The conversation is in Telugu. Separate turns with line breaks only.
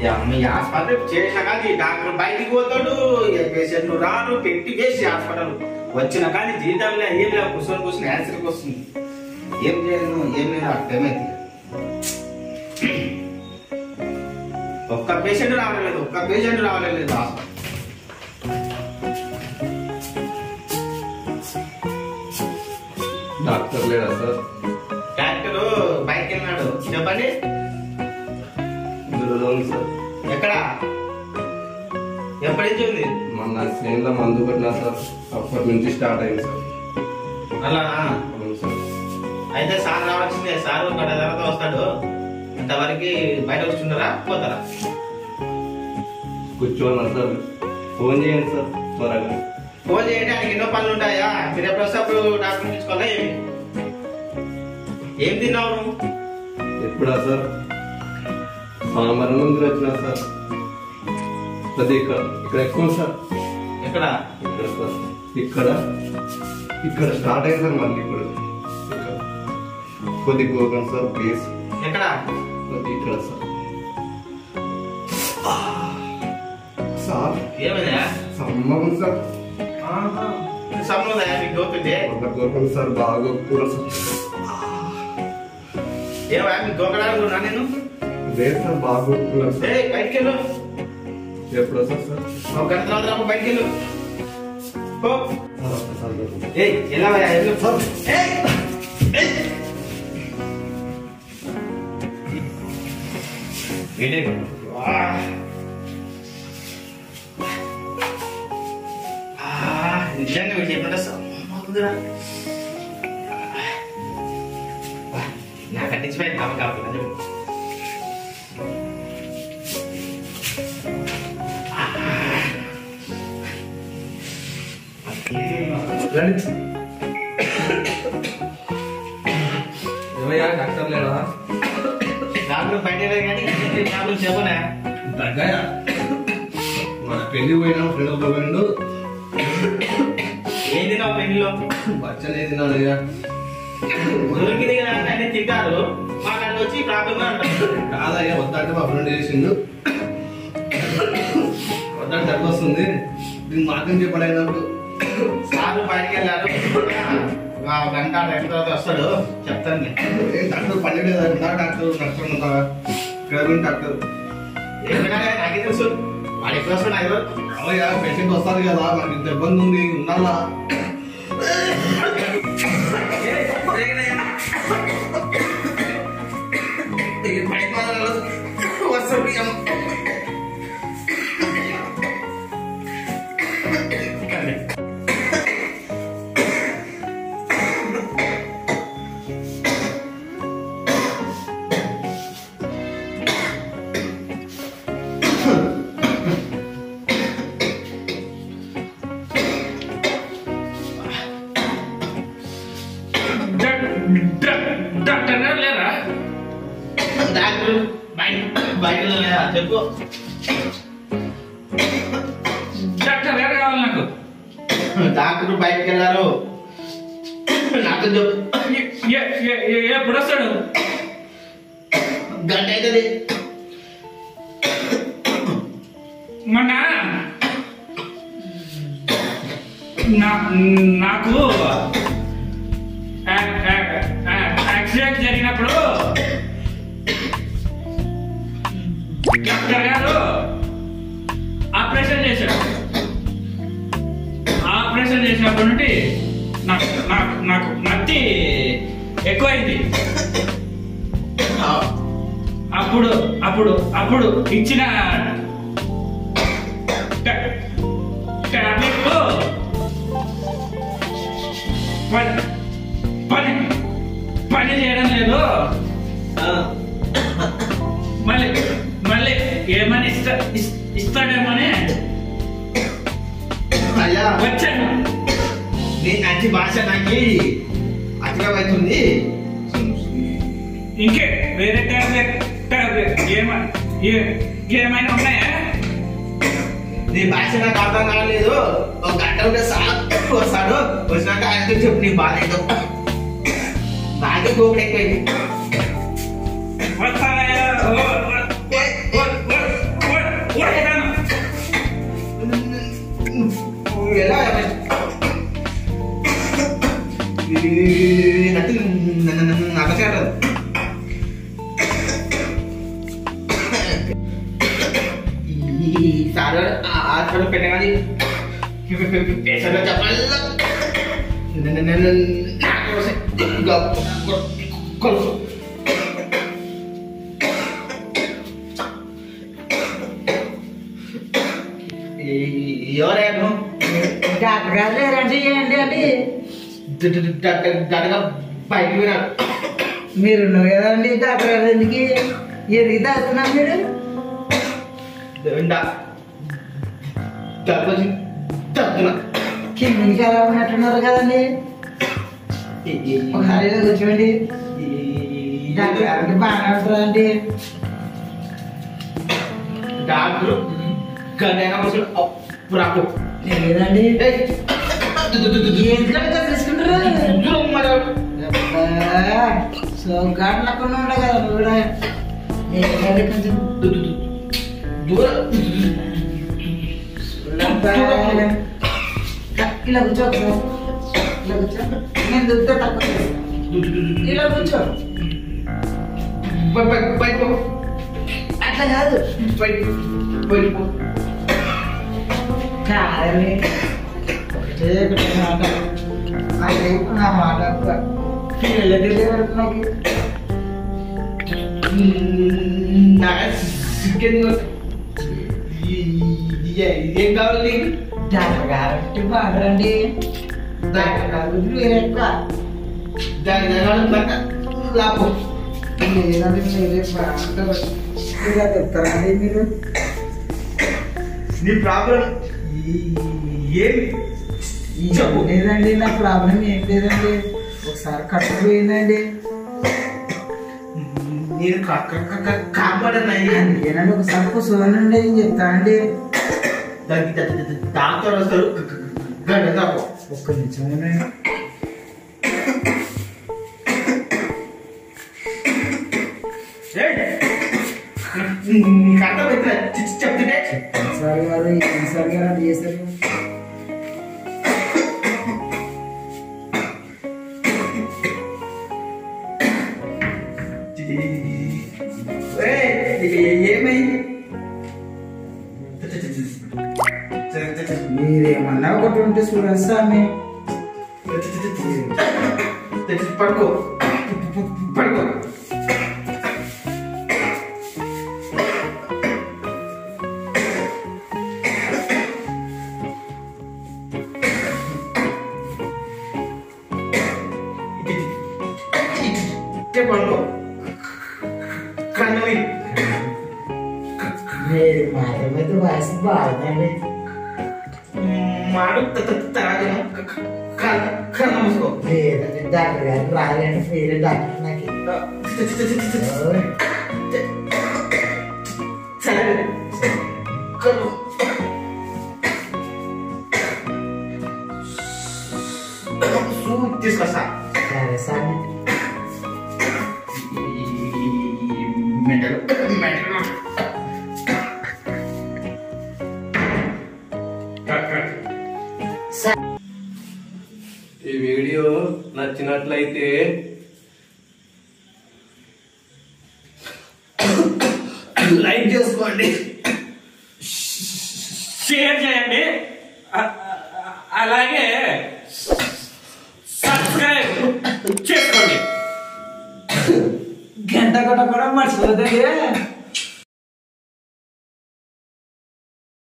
ఈ అమ్మ ఈ హాస్పిటల్ చేసిన కానీ డాక్టర్ బయటికి పోతాడు పేషెంట్లు రాను పెట్టి వేసి హాస్పిటల్ వచ్చిన కానీ జీతంలో ఏం లేవు కూర్చొని కూర్చొని యాన్సర్కి వస్తుంది ఏం చేయను ఏం లేదు అర్థమైంది ఒక్క పేషెంట్ రావలేదు ఒక్క పేషెంట్ రావలేదు హాస్పిటల్
డాక్టర్ లేడా సార్
డాక్టర్ బయటకి వెళ్ళినాడు చెప్పండి
ఇందులో ఉంది సార్
ఎక్కడ ఎప్పటి నుంచి ఉంది
మొన్న చేనులో మందు పెట్టినా సార్ అప్పటి నుంచి స్టార్ట్ అయింది సార్
అలా
అవును సార్
అయితే సార్ రావాల్సిందే సార్ ఒక గంట తర్వాత వస్తాడు అంతవరకు బయట కూర్చుంటారా పోతారా
కూర్చోన్నా సార్ ఫోన్ చేయండి సార్ త్వరగా
ఫోన్ చేయండి ఆయనకి ఎన్నో పనులు ఉంటాయా మీరు ఎప్పుడు వస్తే అప్పుడు డాక్టర్ తీసుకోవాలా ఏమి ఏం తిన్నావు నువ్వు?
ఎప్పుడా సార్ సోమవారం నుంచి వచ్చినా సార్ అది ఇక్కడ ఇక్కడ ఎక్కువ సార్
ఎక్కడ
ఇక్కడ సార్ ఇక్కడ ఇక్కడ స్టార్ట్ అయింది సార్ మళ్ళీ ఇప్పుడు ఇక్కడ కొద్ది గోగన్ సార్ ప్లీజ్
ఎక్కడ
కొద్ది ఇక్కడ సార్ సార్
ఏమైందా
సమ్మం సార్
సంబంధం మీకు గోకుంటే
ఒక గోగన్ సార్ బాగా కూడా సార్
ఏమా మీకు గోకడానికి ఉన్నా నేను
లేదు సార్ బాగా కొట్టుకున్నారు సార్
ఏ బయటికి వెళ్ళు
ఎప్పుడు వస్తారు సార్
ఒక గంట తర్వాత రాము బయటికి వెళ్ళు పో
సార్ ఒక్కసారి గోగన్.
ఏ ఎలా వెళ్ళు ఏయ్! ఏయ్! ఏంటి? వా. ఆ, నిజంగా వీళ్ళు చెప్పినట్టు సమ్మగుందిరా. వా, నాకు కట్టించిపోయింది కమ్మ కాబట్టి
రండి. ఏమయ్యా డాక్టర్ లేడా
డాక్టర్ బయట లేదు కానీ డాక్టర్ చెప్పనా
తగ్గాయా మన పెళ్లి పోయినా ఫ్రెండ్ పోయిండు
ఏం తిన్నావు పెళ్లిలో
బచ్చలే తిన్నాడయ్యా
దొరికింది కదా అంటే అన్ని తింటారు మాకు వచ్చి ప్రాబ్లం అంటారు
కాదయ్యా వద్దంటే మా ఫ్రెండ్ చేసిండు వద్దంటే తక్కువ వస్తుంది దీన్ని మార్గం చెప్పడైనప్పుడు
సార్ బయటికి వెళ్ళారు ఆ గంట రెండు తర్వాత వస్తాడు చెప్తాను నేను.
ఏం డాక్టర్ పనిలేదు ఉందా డాక్టర్ డాక్టర్ ఉందా ఇక్కడ డాక్టర్
ఏమైనా కానీ నాకే తెలుసు వాడు ఎప్పుడు వస్తాడు నాకు తెలియదు.
అవయ్యా పేషెంట్ వస్తుంది కదా మనకి ఇంత ఇబ్బంది ఉంది ఉండాలా ఈ బయట వాళ్ళు వస్తారు ఈ అమ్మ.
డాక్టర్ గారు లేరా
డాక్టర్ బయట బయట లేదా చెప్పు
డాక్టర్ గారు కావాలి నాకు
డాక్టర్ బయటికి వెళ్ళారు నాకు చెప్పు
ఎ- ఎ- ఎ- ఎప్పుడు వస్తాడు
గంట అవుతుంది
మొన్న నా- నాకు యా- యా- యా- యాక్సిడెంట్ జరిగినప్పుడు డాక్టర్ గారు ఆపరేషన్ చేశాడు ఆపరేషన్ చేసినప్పటి నుండి నాకు నాకు నాకు నత్తి ఎక్కువైంది అప్పుడు అప్పుడు అప్పుడు ఇచ్చిన టా- టాబ్లెట్లు పని పని పని చేయడం లేదు మళ్ళీ మళ్ళీ ఏమని ఇస్తా ఇస్- ఇస్తాడేమని
అయ్యా
వచ్చాను
నీ మంచి భాష నాకు అర్థమవుతుంది
ఇంకే వేరే టాబ్లెట్ టాబ్లెట్ ఏమైనా ఏమైనా ఉన్నాయా
నీ భాష నాకు అర్థం కాలేదు ఒక గంట ఉంటే సార్ వస్తాడు వచ్చినాక ఆయనతో చెప్పు నీ బాధ ఏదో బాగా గోపుడు ఎక్కువైంది
వస్తానయ్యా ఓ, ఓ, ఓ, ఓ, ఓ.
సార్ హాస్పిటల్ పెట్టగానే పేషెంట్ చెప్పాలి కొలుసు ఎవరేను
డాక్టర్ గారు లేరంటే ఏంటి అండి
దడగా బయటికి పోయినాడు
మీరు ఉన్నారు కదండి డాక్టర్ గారు ఎందుకు ఎందుకు తాగుతున్నా మీరు
దగ్గర తగ్గున
కిందికి ఎలా ఉన్నట్టున్నారు కదండి ఒక హాయిగా కూర్చోండి డాక్టర్ గారికి బాగానే ఉంటారా అండి
డాక్టర్ గంటైనా కోసం అప్పుడు అప్పు
లేదండి ఎందుకంటే తీసుకుంటారు సో ఘాట్ లెక్కన ఉండే కదా నువ్వు కూడా ఏంటంటే కొంచెం ఇలా కూర్చో ఒకసారి. ఇలా కూర్చో నేను దుద్దుతా తక్కువ ఇలా కూర్చో అట్లా కాదు కాదండి ఒకటే ఒకటే మాట నాకేపు నా మాట ఎక్కువ. పిల్లలకి వెళ్ళే వరకు నాకు
ఏం కావాలి నీకు
డాక్టర్ గారు అంటే బాగరండి డాక్టర్ గారు గురించి వేరే ఎక్కువ
దాని దగ్గర లాభం
లేదండి మీరే బాగుంటారు ఇలా చెప్తారండి మీరు
నీ ప్రాబ్లం ఏమి చెప్పు
లేదండి నా ప్రాబ్లం ఏం లేదండి ఒకసారి కట్టుకుపోయిందండి
నేను కాపాడనయ్యా
అందుకేనండి ఒకసారి కూర్చోనండి నేను చెప్తానండి
దానికి డాక్టర్ వస్తారు గంట తక్కువ
ఒక్క నిమిషం ఉండండి.
నీకు అర్థమైతే చెప్తుంటే
సార్ గారు ఏం సార్ గారు అది చేశారు
ఏమైంది
మీరేమన్నా ఒకటి ఉంటే చూడండి స్వామి
పడుకో పడుకో పడుకో కన్నవి
మీరు మాట మీద వాసి బాగుందండి
మాడు తరాజను కన్న మూసుకో
లేదండి డాక్టర్ గారు రాలేండి మీరే డాక్టర్ నాకు ఓయ్.
సరే కన్ను సూట్ తీసుకొస్తా
సరే స్వామి
మెంటల్ మెంటల్
ఈ వీడియో నచ్చినట్లయితే
లైక్ చేసుకోండి
షేర్ చేయండి అ- అ- అలాగే సబ్స్క్రైబ్ చేసుకోండి
గంట కొట్ట కూడా మర్చిపోతుంది